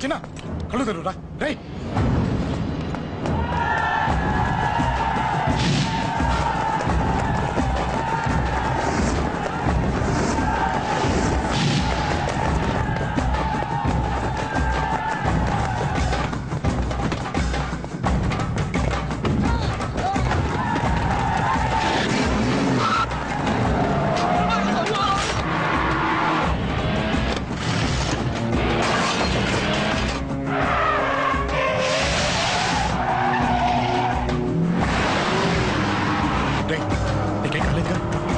చిన్న కళ్ళు తెరురా రేయ్ రేయ్ నీకేం కాలేదుగా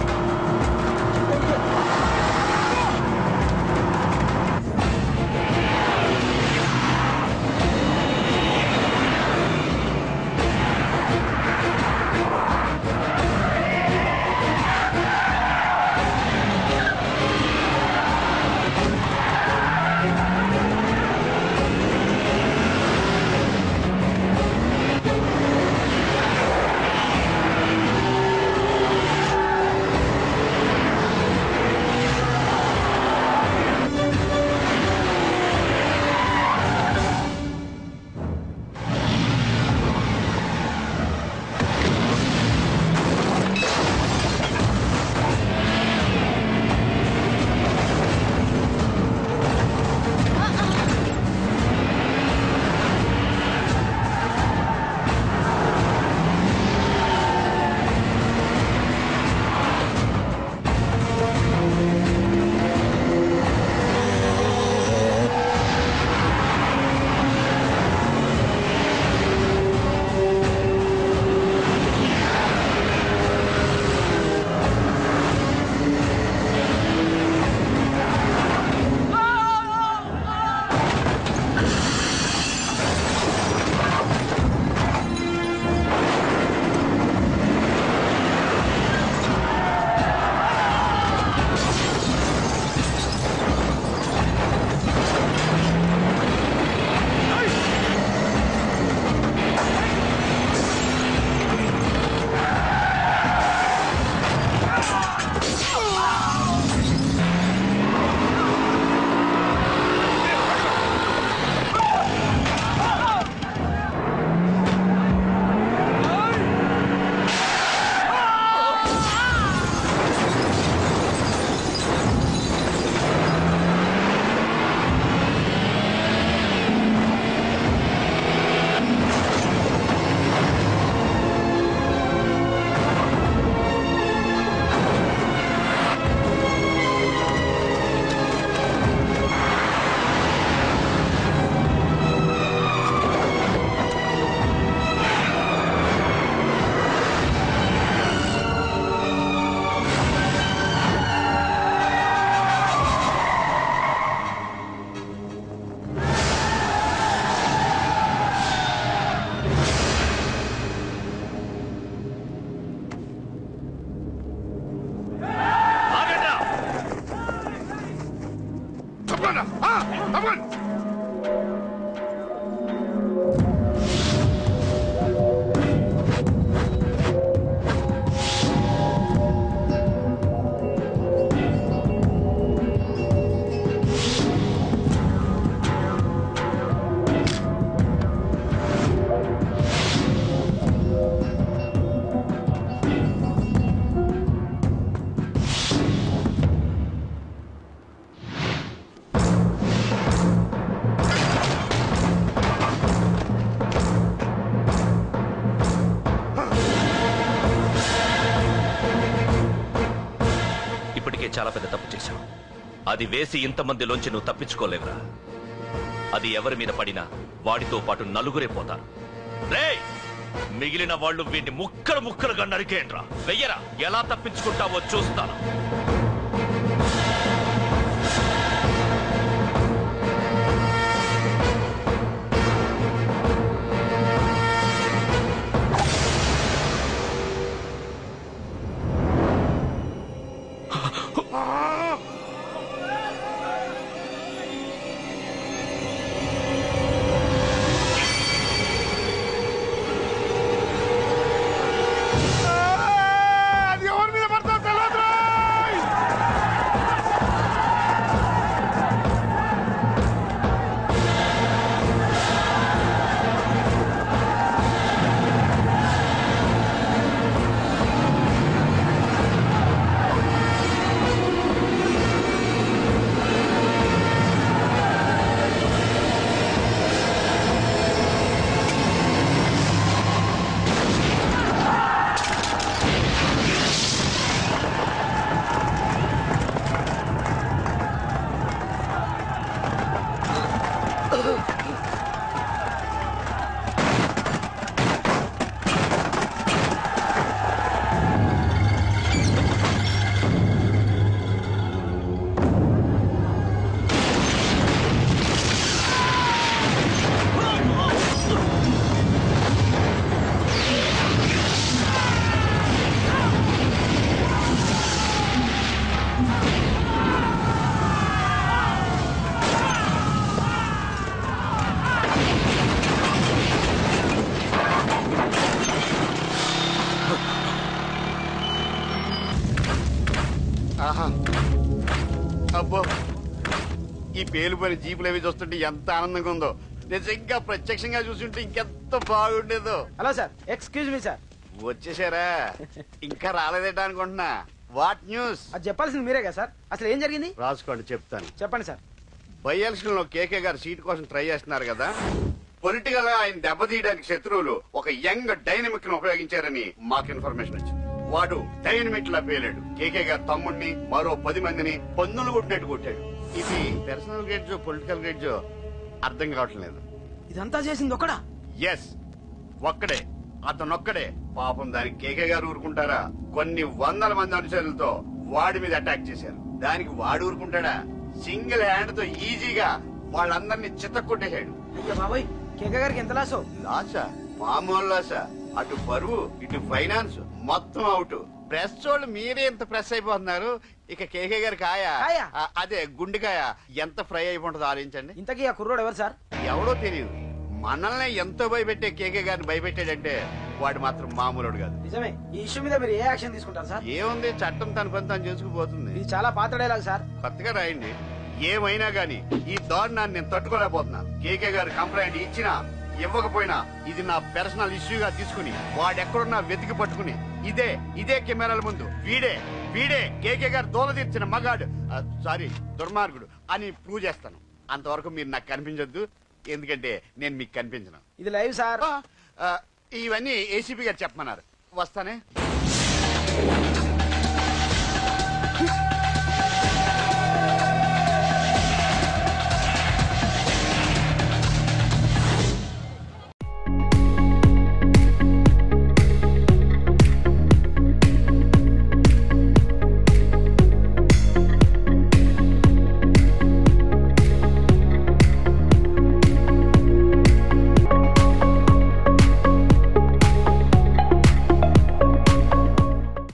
తప్పకుండా ఆ, తప్పకుండా ఇప్పటికే చాలా పెద్ద తప్పు చేశావు అది వేసి ఇంతమందిలోంచి నువ్వు తప్పించుకోలేవురా అది ఎవరి మీద పడినా వాడితో పాటు నలుగురే పోతారు రేయ్ మిగిలిన వాళ్ళు వీడిని ముక్కలు ముక్కలుగా నరికేయండ్రా వెయ్యరా ఎలా తప్పించుకుంటావో చూస్తాను అది ఎవరి మీద పడతా తెలియదు ఆహా అబ్బో ఈ పేలుపోయిన జీపులు అవి చూస్తుంటే ఎంత ఆనందంగా ఉందో నిజంగా ప్రత్యక్షంగా చూస్తుంటే ఇంకెంత బాగుండేదో hello sir excuse me sir వచ్చేసారా ఇంకా రాలేదేట అనుకుంటున్నా వాట్ న్యూస్ అది చెప్పాల్సింది మీరే కదా సార్ అసలు ఏం జరిగింది రాసుకోండి చెప్తాను చెప్పండి సార్ బై ఎలక్షన్ లో కేకే గారు సీట్ కోసం ట్రై చేస్తున్నారు కదా పొలిటికల్ గా ఆయన దెబ్బతీయడానికి శత్రువులు ఒక యంగ్ డైనమిక్ ను ఉపయోగించారని మాకు ఇన్ఫర్మేషన్ వచ్చింది వాడు డైనమిక్ లా పేలాడు కేకే గారు తమ్ముడిని మరో పది మందిని పన్నులు కొట్టినట్టు కొట్టాడు ఇది పర్సనల్ గ్రేడ్జ్ పొలిటికల్ గ్రేడ్జ్ అర్థం కావట్లేదు ఇదంతా చేసింది ఒకడా ఎస్ ఒక్కడే అతనొక్కడే పాపం దానికి కేకే గారు ఊరుకుంటారా కొన్ని వందల మంది అనుచరులతో వాడి మీద అటాక్ చేశారు దానికి వాడు ఊరుకుంటాడా సింగిల్ హ్యాండ్ తో ఈజీగా వాళ్ళందరినీ చిత్తకొట్టేశాడు అయ్యో బాబోయ్ కేక గారికి ఎంత లాసో లాసా మామూలు లాసా అటు బరువు ఇటు ఫైనాన్స్ మొత్తం అవుట్ ప్రెస్ వాళ్ళు మీరే ఎంత ప్రెస్ అయిపోతున్నారు ఇక కేకే గారి కాయ కాయ? ఆ, అదే గుండెకాయ ఎంత ఫ్రై అయిపోతుందో ఆలోచించండి ఇంతకీ ఆ కుర్రోడు ఎవరు సార్ ఎవడో తెలియదు మనల్ని ఎంతో భయపెట్టే కేకే గారిని భయపెట్టాడంటే వాడు మాత్రం మామూలుడు కాదు నిజమే ఈ ఇష్యూ మీద మీరు ఏ యాక్షన్ తీసుకుంటారు సార్ ఏముంది చట్టం తన పని తాను చేసుకుపోతుంది ఇది చాలా పాత డైలాగ్ సార్ కొత్తగా రాయండి ఏమైనా గాని ఈ దారుణాన్ని నేను తట్టుకోలేకపోతున్నాను కేకే గారు కంప్లైంట్ ఇచ్చినా ఇవ్వకపోయినా ఇది నా పర్సనల్ ఇష్యూగా తీసుకుని వాడెక్కడున్నా వెతికి పట్టుకుని ఇదే ఇదే కెమెరాల ముందు వీడే వీడే కేకే గారు దోల తీర్చిన మగాడు ఆ, సారీ దుర్మార్గుడు అని ప్రూవ్ చేస్తాను అంతవరకు మీరు నాకు కనిపించొద్దు ఎందుకంటే నేను మీకు కనిపించను ఇది లైవ్ సార్ ఆ, ఆ, ఇవన్నీ ఏసీపీ గారు చెప్పమన్నారు వస్తానే